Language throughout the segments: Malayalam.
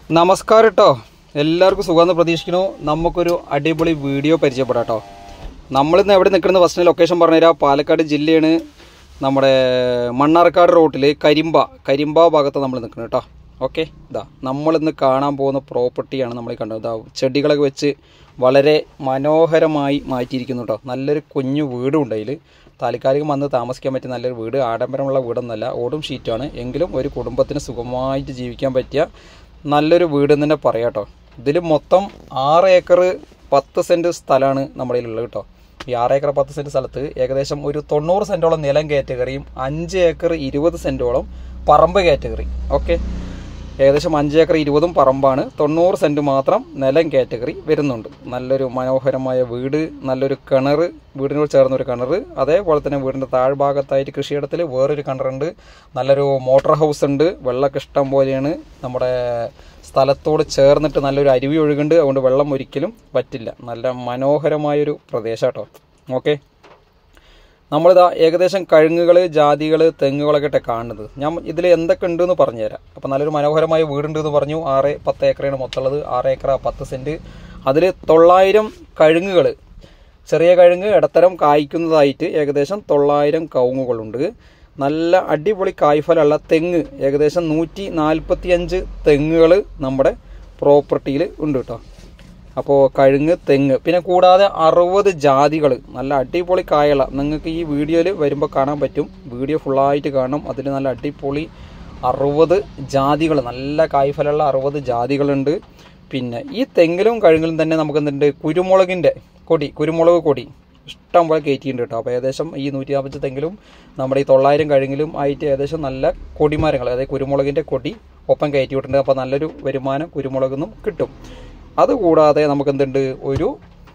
നമസ്കാരം കേട്ടോ എല്ലാവർക്കും സുഖമെന്ന് പ്രതീക്ഷിക്കുന്നു നമുക്കൊരു അടിപൊളി വീഡിയോ പരിചയപ്പെടാം കേട്ടോ നമ്മളിന്ന് എവിടെ നിൽക്കുന്നത് ഫസ്റ്റ് ലൊക്കേഷൻ പറഞ്ഞുതരാം പാലക്കാട് ജില്ലയാണ് നമ്മുടെ മണ്ണാർക്കാട് റോട്ടിൽ കരിമ്പ കരിമ്പ ഭാഗത്ത് നമ്മൾ നിൽക്കുന്നത് കേട്ടോ ഓക്കെ ഇതാ നമ്മളിന്ന് കാണാൻ പോകുന്ന പ്രോപ്പർട്ടിയാണ് നമ്മൾ ഈ കണ്ടത് ഇതാ ചെടികളൊക്കെ വെച്ച് വളരെ മനോഹരമായി മാറ്റിയിരിക്കുന്നു കേട്ടോ നല്ലൊരു കുഞ്ഞു വീടും അതിൽ താൽക്കാലികം വന്ന് താമസിക്കാൻ പറ്റിയ നല്ലൊരു വീട് ആഡംബരമുള്ള വീടൊന്നല്ല ഓടും ഷീറ്റാണ് എങ്കിലും ഒരു കുടുംബത്തിന് സുഖമായിട്ട് ജീവിക്കാൻ പറ്റിയ നല്ലൊരു വീട് എന്ന് തന്നെ പറയാം കേട്ടോ ഇതിൽ മൊത്തം ആറ് ഏക്കർ പത്ത് സെൻറ്റ് സ്ഥലമാണ് നമ്മുടെ കയ്യിലുള്ളത് കേട്ടോ ഈ ആറ് ഏക്കർ പത്ത് സെൻറ്റ് സ്ഥലത്ത് ഏകദേശം ഒരു തൊണ്ണൂറ് സെൻറ്റോളം നിലം കാറ്റഗറിയും അഞ്ച് ഏക്കർ ഇരുപത് സെൻറ്റോളം പറമ്പ് കാറ്റഗറി ഓക്കെ ഏകദേശം അഞ്ച് ഏക്കർ ഇരുപതും പറമ്പാണ് തൊണ്ണൂറ് സെൻറ്റ് മാത്രം നിലം കാറ്റഗറി വരുന്നുണ്ട് നല്ലൊരു മനോഹരമായ വീട് നല്ലൊരു കിണർ വീടിനോട് ചേർന്നൊരു കിണർ അതേപോലെ തന്നെ വീടിൻ്റെ താഴ്ഭാഗത്തായിട്ട് കൃഷിയിടത്തിൽ വേറൊരു കിണറുണ്ട് നല്ലൊരു മോട്ടോർ ഹൗസ് ഉണ്ട് വെള്ളമൊക്കെ ഇഷ്ടം പോലെയാണ് നമ്മുടെ സ്ഥലത്തോട് ചേർന്നിട്ട് നല്ലൊരു അരുവി ഒഴുകുണ്ട് അതുകൊണ്ട് വെള്ളം ഒരിക്കലും പറ്റില്ല നല്ല മനോഹരമായൊരു പ്രദേശം കേട്ടോ ഓക്കെ നമ്മളിതാ ഏകദേശം കഴുങ്ങുകൾ ജാതികൾ തെങ്ങുകളൊക്കെ ഇട്ട് കാണുന്നത് ഞാൻ ഇതിൽ എന്തൊക്കെ ഉണ്ടെന്ന് പറഞ്ഞുതരാം അപ്പോൾ നല്ലൊരു മനോഹരമായ വീടുണ്ട് എന്ന് പറഞ്ഞു ആറ് പത്ത് ഏക്കറാണ് മൊത്തമുള്ളത് ആറ് ഏക്കറ പത്ത് സെൻറ്റ് അതിൽ തൊള്ളായിരം കഴുങ്ങുകൾ ചെറിയ കഴുങ്ങ് ഇടത്തരം കായ്ക്കുന്നതായിട്ട് ഏകദേശം തൊള്ളായിരം കവുങ്ങുകളുണ്ട് നല്ല അടിപൊളി കായ്ഫലമുള്ള തെങ്ങ് ഏകദേശം നൂറ്റി നാൽപ്പത്തി അഞ്ച് തെങ്ങുകൾ നമ്മുടെ പ്രോപ്പർട്ടിയിൽ ഉണ്ട് കേട്ടോ അപ്പോൾ കഴുങ്ങ് തെങ്ങ് പിന്നെ കൂടാതെ അറുപത് ജാതികൾ നല്ല അടിപൊളി കായള നിങ്ങൾക്ക് ഈ വീഡിയോയിൽ വരുമ്പോൾ കാണാൻ പറ്റും വീഡിയോ ഫുള്ളായിട്ട് കാണും അതിൽ നല്ല അടിപൊളി അറുപത് ജാതികൾ നല്ല കായ്ഫലമുള്ള അറുപത് ജാതികളുണ്ട് പിന്നെ ഈ തെങ്ങിലും കഴുങ്ങിലും തന്നെ നമുക്ക് എന്തുണ്ട് കുരുമുളകിൻ്റെ കൊടി കുരുമുളക് കൊടി ഇഷ്ടം പോലെ കയറ്റിയിട്ടുണ്ട് കേട്ടോ അപ്പോൾ ഏകദേശം ഈ നൂറ്റി നാൽപ്പത്തി തെങ്ങിലും നമ്മുടെ ഈ തൊള്ളായിരം കഴുങ്ങിലും ആയിട്ട് ഏകദേശം നല്ല കൊടിമരങ്ങൾ അതായത് കുരുമുളകിൻ്റെ കൊടി ഒപ്പം കയറ്റി വിട്ടിട്ടുണ്ട് അപ്പോൾ നല്ലൊരു വരുമാനം കുരുമുളകിൽ നിന്നും കിട്ടും അതുകൂടാതെ നമുക്ക് എന്തുണ്ട് ഒരു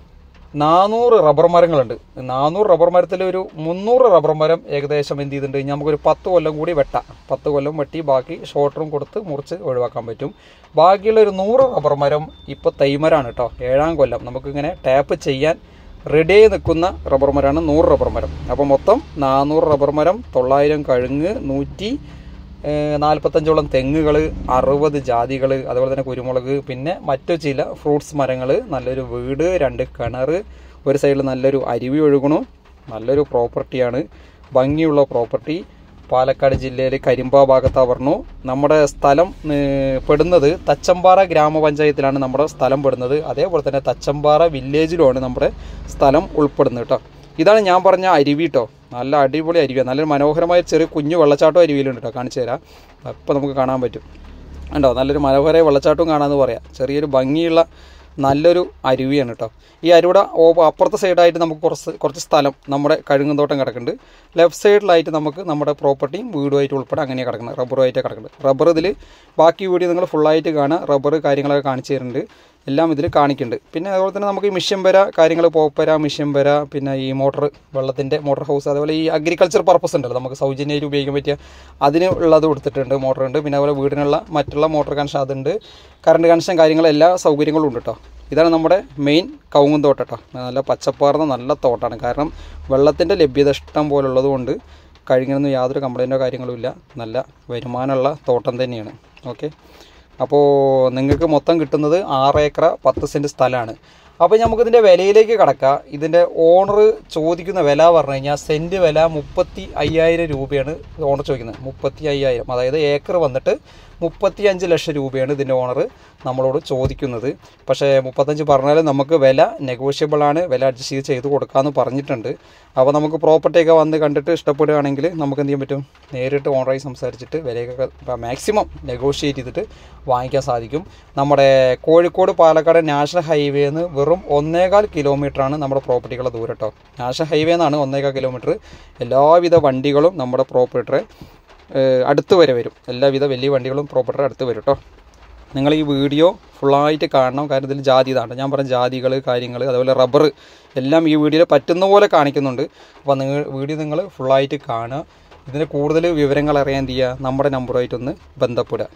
നാനൂറ് റബ്ബർ മരങ്ങളുണ്ട് നാനൂറ് റബ്ബർ മരത്തിൽ ഒരു മുന്നൂറ് റബ്ബർ മരം ഏകദേശം എന്ത് ചെയ്തിട്ടുണ്ട് നമുക്കൊരു പത്ത് കൊല്ലം കൂടി വെട്ടാം പത്ത് കൊല്ലം വെട്ടി ബാക്കി ഷോർട്ടറും കൊടുത്ത് മുറിച്ച് ഒഴിവാക്കാൻ പറ്റും ബാക്കിയുള്ള ഒരു നൂറ് റബ്ബർ മരം ഇപ്പോൾ തൈമരാണ് കേട്ടോ ഏഴാം കൊല്ലം നമുക്കിങ്ങനെ ടാപ്പ് ചെയ്യാൻ റെഡിയായി നിൽക്കുന്ന റബ്ബർ മരമാണ് നൂറ് റബ്ബർ മരം അപ്പോൾ മൊത്തം നാനൂറ് റബ്ബർ മരം തൊള്ളായിരം കഴുങ്ങ് നൂറ്റി നാൽപ്പത്തഞ്ചോളം തെങ്ങുകൾ അറുപത് ജാതികൾ അതുപോലെ തന്നെ കുരുമുളക് പിന്നെ മറ്റു ചില ഫ്രൂട്ട്സ് മരങ്ങൾ നല്ലൊരു വീട് രണ്ട് കിണർ ഒരു സൈഡിൽ നല്ലൊരു അരുവി ഒഴുകണു നല്ലൊരു പ്രോപ്പർട്ടിയാണ് ഭംഗിയുള്ള പ്രോപ്പർട്ടി പാലക്കാട് ജില്ലയിൽ കരിമ്പ ഭാഗത്താ പറഞ്ഞു നമ്മുടെ സ്ഥലം പെടുന്നത് തച്ചമ്പാറ ഗ്രാമപഞ്ചായത്തിലാണ് നമ്മുടെ സ്ഥലം പെടുന്നത് അതേപോലെ തന്നെ തച്ചമ്പാറ വില്ലേജിലുമാണ് നമ്മുടെ സ്ഥലം ഉൾപ്പെടുന്നത് കേട്ടോ ഇതാണ് ഞാൻ പറഞ്ഞ അരുവി കേട്ടോ നല്ല അടിപൊളി അരുവിയാണ് നല്ലൊരു മനോഹരമായ ചെറിയ കുഞ്ഞു വെള്ളച്ചാട്ടം അരുവിയിലുണ്ട് കേട്ടോ കാണിച്ചു തരാം അപ്പോൾ നമുക്ക് കാണാൻ പറ്റും ഉണ്ടോ നല്ലൊരു മനോഹരമായ വെള്ളച്ചാട്ടവും കാണാമെന്ന് പറയാം ചെറിയൊരു ഭംഗിയുള്ള നല്ലൊരു അരുവിയാണ് കേട്ടോ ഈ അരുവിടെ അപ്പുറത്തെ സൈഡായിട്ട് നമുക്ക് കുറച്ച് കുറച്ച് സ്ഥലം നമ്മുടെ കഴുകുന്തോട്ടം കിടക്കുന്നുണ്ട് ലെഫ്റ്റ് സൈഡിലായിട്ട് നമുക്ക് നമ്മുടെ പ്രോപ്പർട്ടിയും വീടുമായിട്ട് ഉൾപ്പെടെ അങ്ങനെയാണ് കിടക്കുന്നത് റബ്ബറുമായിട്ട് കിടക്കുന്നത് റബ്ബർ ഇതിൽ ബാക്കി വീഡിയോ നിങ്ങൾ ഫുള്ളായിട്ട് കാണുക റബ്ബർ കാര്യങ്ങളൊക്കെ കാണിച്ചു തരുന്നുണ്ട് എല്ലാം ഇതിൽ കാണിക്കുന്നുണ്ട് പിന്നെ അതുപോലെ തന്നെ നമുക്ക് ഈ മിഷ്യൻ വര കാര്യങ്ങൾ പോപ്പര മിഷ്യൻ വര പിന്നെ ഈ മോട്ടർ വെള്ളത്തിൻ്റെ മോട്ടർ ഹൗസ് അതേപോലെ ഈ അഗ്രികൾച്ചർ പർപ്പസ് ഉണ്ടല്ലോ നമുക്ക് സൗജന്യമായിട്ട് ഉപയോഗിക്കാൻ പറ്റിയ അതിന് ഉള്ളത് കൊടുത്തിട്ടുണ്ട് മോട്ടർ ഉണ്ട് പിന്നെ അതുപോലെ വീടിനുള്ള മറ്റുള്ള മോട്ടർ കണക്ഷൻ അതുണ്ട് കറണ്ട് കണക്ഷൻ കാര്യങ്ങൾ എല്ലാ സൗകര്യങ്ങളും ഉണ്ട് കേട്ടോ ഇതാണ് നമ്മുടെ മെയിൻ കവുങ്ങും തോട്ടം കേട്ടോ നല്ല പച്ചപ്പാർന്ന നല്ല തോട്ടമാണ് കാരണം വെള്ളത്തിൻ്റെ ലഭ്യത ഇഷ്ടം പോലെ ഉള്ളതുകൊണ്ട് കഴിഞ്ഞൊന്നും യാതൊരു കംപ്ലൈൻറ്റോ കാര്യങ്ങളും ഇല്ല നല്ല വരുമാനമുള്ള തോട്ടം തന്നെയാണ് ഓക്കെ അപ്പോൾ നിങ്ങൾക്ക് മൊത്തം കിട്ടുന്നത് ആറ് ഏക്കർ പത്ത് സെൻറ്റ് സ്ഥലമാണ് അപ്പോൾ നമുക്കിതിൻ്റെ വിലയിലേക്ക് കടക്കാം ഇതിൻ്റെ ഓണർ ചോദിക്കുന്ന വില പറഞ്ഞു കഴിഞ്ഞാൽ സെൻറ്റ് വില മുപ്പത്തി അയ്യായിരം രൂപയാണ് ഓണർ ചോദിക്കുന്നത് മുപ്പത്തി അയ്യായിരം അതായത് ഏക്കർ വന്നിട്ട് മുപ്പത്തി അഞ്ച് ലക്ഷം രൂപയാണ് ഇതിൻ്റെ ഓണർ നമ്മളോട് ചോദിക്കുന്നത് പക്ഷേ മുപ്പത്തഞ്ച് പറഞ്ഞാൽ നമുക്ക് വില നെഗോഷ്യബിൾ ആണ് വില അഡ്ജസ്റ്റ് ചെയ്ത് ചെയ്ത് കൊടുക്കാമെന്ന് പറഞ്ഞിട്ടുണ്ട് അപ്പോൾ നമുക്ക് പ്രോപ്പർട്ടിയൊക്കെ വന്ന് കണ്ടിട്ട് ഇഷ്ടപ്പെടുകയാണെങ്കിൽ നമുക്ക് എന്ത് ചെയ്യാൻ പറ്റും നേരിട്ട് ഓണറായി സംസാരിച്ചിട്ട് വിലയൊക്കെ മാക്സിമം നെഗോഷിയേറ്റ് ചെയ്തിട്ട് വാങ്ങിക്കാൻ സാധിക്കും നമ്മുടെ കോഴിക്കോട് പാലക്കാട് നാഷണൽ ഹൈവേയിൽ നിന്ന് വെറും ഒന്നേകാൽ കിലോമീറ്ററാണ് നമ്മുടെ പ്രോപ്പർട്ടികളുടെ ദൂരം കേട്ടോ നാഷണൽ ഹൈവേ എന്നാണ് ഒന്നേകാൽ കിലോമീറ്റർ എല്ലാവിധ വണ്ടികളും നമ്മുടെ പ്രോപ്പർട്ടറെ അടുത്ത് വരെ വരും എല്ലാവിധ വലിയ വണ്ടികളും പ്രോപ്പർട്ടറെ അടുത്ത് വരും കേട്ടോ നിങ്ങൾ ഈ വീഡിയോ ഫുള്ളായിട്ട് കാണണം കാരണം ഇതിൽ ജാതി ഇതാണ് ഞാൻ പറഞ്ഞ ജാതികൾ കാര്യങ്ങൾ അതുപോലെ റബ്ബർ എല്ലാം ഈ വീഡിയോയിൽ പറ്റുന്ന പോലെ കാണിക്കുന്നുണ്ട് അപ്പോൾ നിങ്ങൾ വീഡിയോ നിങ്ങൾ ഫുള്ളായിട്ട് കാണുക ഇതിന് കൂടുതൽ വിവരങ്ങൾ അറിയാൻ എന്ത് ചെയ്യുക നമ്മുടെ നമ്പറുമായിട്ടൊന്ന് ബന്ധപ്പെടുക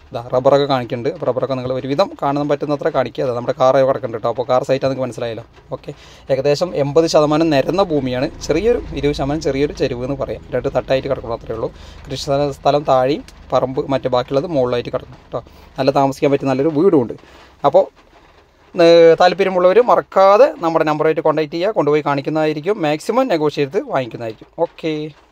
ഇതാ റബ്ബറൊക്കെ കാണിക്കുന്നുണ്ട് റബ്ബറൊക്കെ നിങ്ങൾ ഒരുവിധം കാണാൻ പറ്റുന്നത്ര കാണിക്കുക അതാ നമ്മുടെ കാർ കിടക്കുന്നുണ്ട് കേട്ടോ അപ്പോൾ കാർ സൈറ്റ് നിങ്ങൾക്ക് മനസ്സിലായല്ലോ ഓക്കെ ഏകദേശം എൺപത് ശതമാനം നിരന്ന ഭൂമിയാണ് ചെറിയൊരു ഇരുപത് ശതമാനം ചെറിയൊരു ചെരുവ് എന്ന് പറയാം രണ്ട് തട്ടായിട്ട് കിടക്കണം അത്രേ ഉള്ളൂ കൃഷി സ്ഥല- സ്ഥലം താഴെയും പറമ്പ് മറ്റു ബാക്കിയുള്ളത് മുകളിലായിട്ട് കിടക്കണം കേട്ടോ നല്ല താമസിക്കാൻ പറ്റിയ നല്ലൊരു വീടുമുണ്ട് അപ്പോൾ ഏഹ് താല്പര്യമുള്ളവർ മറക്കാതെ നമ്മുടെ നമ്പറായിട്ട് കോൺടാക്ട് ചെയ്യുക കൊണ്ടുപോയി കാണിക്കുന്നതായിരിക്കും മാക്സിമം നെഗോഷിയേറ്റ് ചെയ്ത് വാങ്ങിക്കുന്നതായിരിക്കും ഓക്കെ